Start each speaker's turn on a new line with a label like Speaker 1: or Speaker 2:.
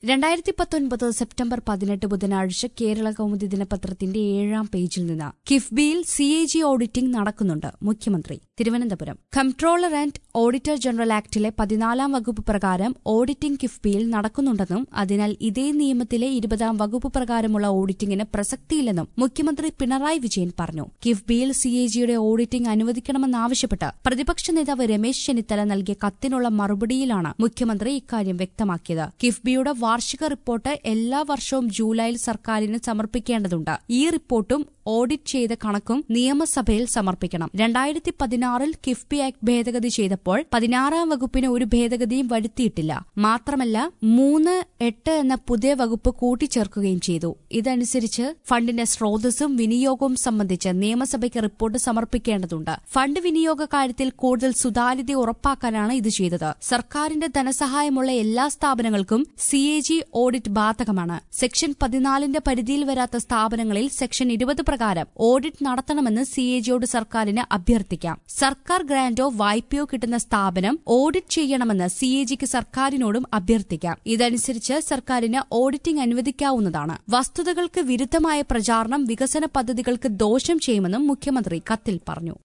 Speaker 1: രണ്ടായിരത്തി പത്തൊൻപത് സെപ്റ്റംബർ പതിനെട്ട് ബുധനാഴ്ച കേരള കൗമുദി ദിനപത്രത്തിന്റെ ഏഴാം പേജിൽ നിന്ന് കിഫ്ബിയിൽ സി എ ജി ഓഡിറ്റിംഗ് നടക്കുന്നുണ്ട് മുഖ്യമന്ത്രി Thiruvananthapuram comptroller and auditor general ആക്ടിലെ പതിനാലാം വകുപ്പ് പ്രകാരം ഓഡിറ്റിംഗ് കിഫ്ബിയിൽ നടക്കുന്നുണ്ടെന്നും അതിനാൽ ഇതേ നിയമത്തിലെ ഇരുപതാം വകുപ്പ് പ്രകാരമുള്ള ഓഡിറ്റിംഗിന് പ്രസക്തിയില്ലെന്നും മുഖ്യമന്ത്രി പിണറായി വിജയൻ പറഞ്ഞു കിഫ്ബിയിൽ സി എ ജിയുടെ ഓഡിറ്റിംഗ് അനുവദിക്കണമെന്നാവശ്യപ്പെട്ട് പ്രതിപക്ഷ നേതാവ് രമേശ് ചെന്നിത്തല നൽകിയ കത്തിനുള്ള മറുപടിയിലാണ് മുഖ്യമന്ത്രി ഇക്കാര്യം വ്യക്തമാക്കിയത് കിഫ്ബിയുടെ വാർഷിക റിപ്പോർട്ട് എല്ലാ വർഷവും ജൂലൈയിൽ സർക്കാരിന് സമർപ്പിക്കേണ്ടതുണ്ട് ഈ റിപ്പോർട്ടും ഓഡിറ്റ് ചെയ്ത കണക്കും നിയമസഭയിൽ സമർപ്പിക്കണം രണ്ടായിരത്തി പതിനാറിൽ കിഫ്ബി ആക്ട് ഭേദഗതി ചെയ്തപ്പോൾ പതിനാറാം വകുപ്പിന് ഒരു ഭേദഗതിയും വരുത്തിയിട്ടില്ല മാത്രമല്ല മൂന്ന് എട്ട് എന്ന പുതിയ വകുപ്പ് കൂട്ടിച്ചേർക്കുകയും ചെയ്തു ഇതനുസരിച്ച് ഫണ്ടിന്റെ സ്രോതസ്സും വിനിയോഗവും സംബന്ധിച്ച് നിയമസഭയ്ക്ക് റിപ്പോർട്ട് സമർപ്പിക്കേണ്ടതുണ്ട് ഫണ്ട് വിനിയോഗ കാര്യത്തിൽ കൂടുതൽ സുതാര്യത ഉറപ്പാക്കാനാണ് ഇത് ചെയ്തത് സർക്കാരിന്റെ ധനസഹായമുള്ള എല്ലാ സ്ഥാപനങ്ങൾക്കും സി എ ജി ഓഡിറ്റ് ബാധകമാണ് സെക്ഷൻ പതിനാലിന്റെ പരിധിയിൽ വരാത്ത സ്ഥാപനങ്ങളിൽ സെക്ഷൻ ഇരുപത് പ്രകാരം ഓഡിറ്റ് നടത്തണമെന്ന് സി എ ജിയോട് സർക്കാരിന് അഭ്യർത്ഥിക്കാം സർക്കാർ ഗ്രാന്റോ വായ്പയോ കിട്ടുന്ന സ്ഥാപനം ഓഡിറ്റ് ചെയ്യണമെന്ന് സി എ ജിക്ക് സർക്കാരിനോടും അഭ്യർത്ഥിക്കാം ഇതനുസരിച്ച് സർക്കാരിന് ഓഡിറ്റിംഗ് അനുവദിക്കാവുന്നതാണ് വസ്തുതകൾക്ക് വിരുദ്ധമായ പ്രചാരണം വികസന പദ്ധതികൾക്ക് ദോഷം ചെയ്യുമെന്നും മുഖ്യമന്ത്രി കത്തിൽ പറഞ്ഞു